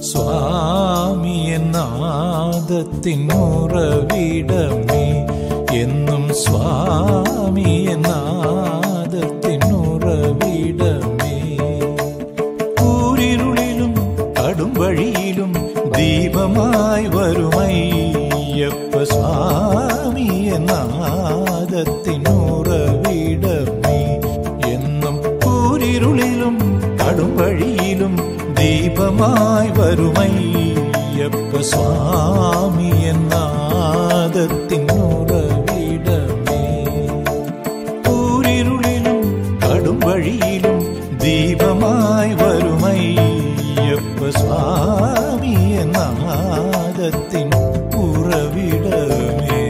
സ്വാമി എന്നാദത്തിൻ ഉറവിടമേ എന്നും സ്വാമി എന്നാദത്തിൻ ഉറവിടമേ കൂരിരുളിലും കടും വഴിയിലും ദീപമായി വരുമയ്യപ്പ സ്വാമി എന്നാദത്തിൻ ഉറവിടമേ എന്നും കൂരിരുളിലും കടും വഴിയിലും ദീപമായി വരുമയ്യപ്പ സ്വാമി എന്നാദത്തിൻ ഉറവിടമേ കൂരിരുളിലും കടും വഴിയിലും ദീപമായി വരുമയ്യപ്പ സ്വാമി എന്നാദത്തിൻ ഉറവിടമേ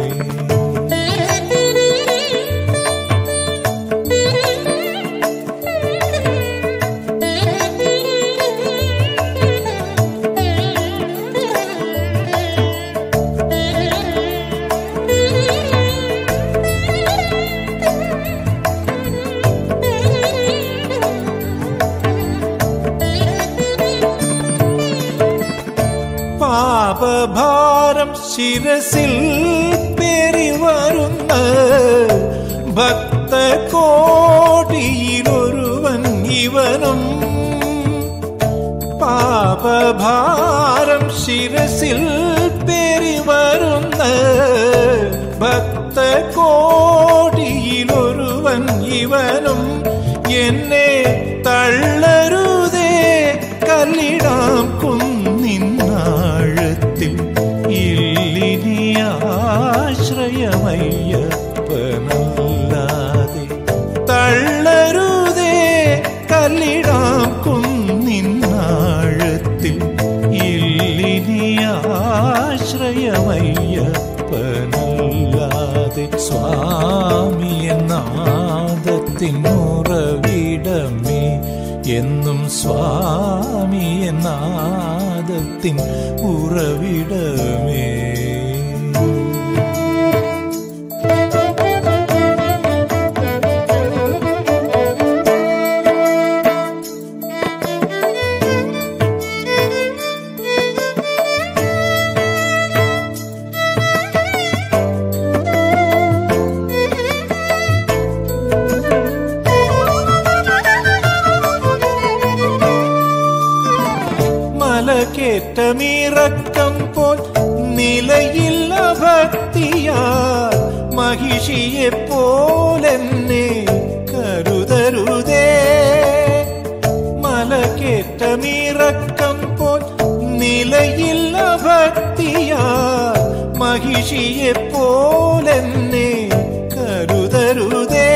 പാപഭാരം ശിരസിൽ പേറി വരുന്ന ഭക്ത കോടിയിലൊരുവൻ ഇവനും പാപഭാരം ശിരസിൽ പേറി വരുന്ന ഭക്ത കോടിയിലൊരുവൻ ഇവനും എന്നെ തള്ളരുതേ കല്ലിടാം കുന്നിനാഴത്തിൽ ഇല്ലിനി ആശ്രയമയ്യപ്പനല്ലാതെ തള്ളരുതേ കല്ലിടാം കുന്നിനാഴത്തിൽ ഇല്ലിനി ആശ്രയമയ്യപ്പനല്ലാതെ സ്വാമി എന്നാദത്തിനുറവിടമേ എന്നും സ്വാമി എന്നാദത്തിൻ ഉറവിടമേ മലകേറ്റമിറക്കം പോൽ നിലയില്ല ഭക്തിയാ മഹിഷിയെ പോലെന്നെ കരുതരുതേ മലകേറ്റമിറക്കം പോൽ നിലയില്ല ഭക്തിയാ മഹിഷിയെ പോലെന്നെ കരുതരുതേ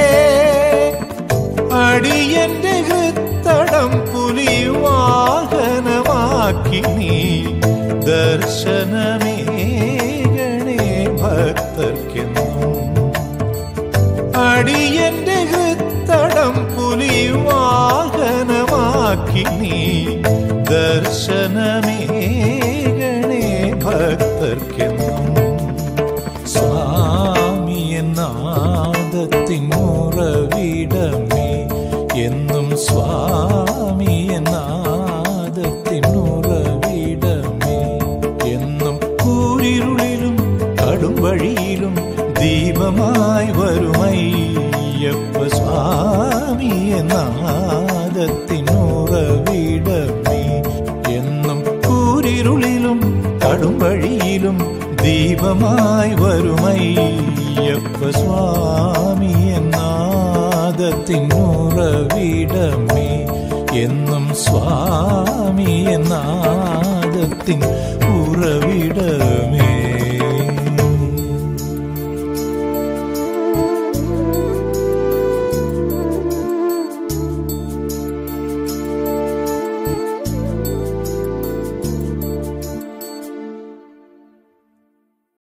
അടിയന്റെ ഹൃത്തടം പുലിവാഹനമാക്കി നീ ദർശനമേകണേ ഭക്തർക്കെന്നും അടിയന്റെ ഹൃത്തടം പുലിവാഹനമാക്കി നീ ദർശനമേകണേ ഭക്തർക്കെന്നും സ്വാമി എന്നാദത്തിനുറവിടമേ എന്നും സ്വാമി എന്നാദത്തിനുറവിടമേ എന്നും കൂരിരുളിലും കടും വഴിയിലും ദീപമായി വരുമയ്യപ്പ സ്വാമി എന്നാദത്തിനുറവിടമേ എന്നും കൂരിരുളിലും കടും വഴിയിലും ദീപമായി വരുമയ്യപ്പ സ്വാമി എന്നാദത്തിനുറവിടമേ എന്നും സ്വാമി എന്നാദത്തിൻ ഉറവിടമേ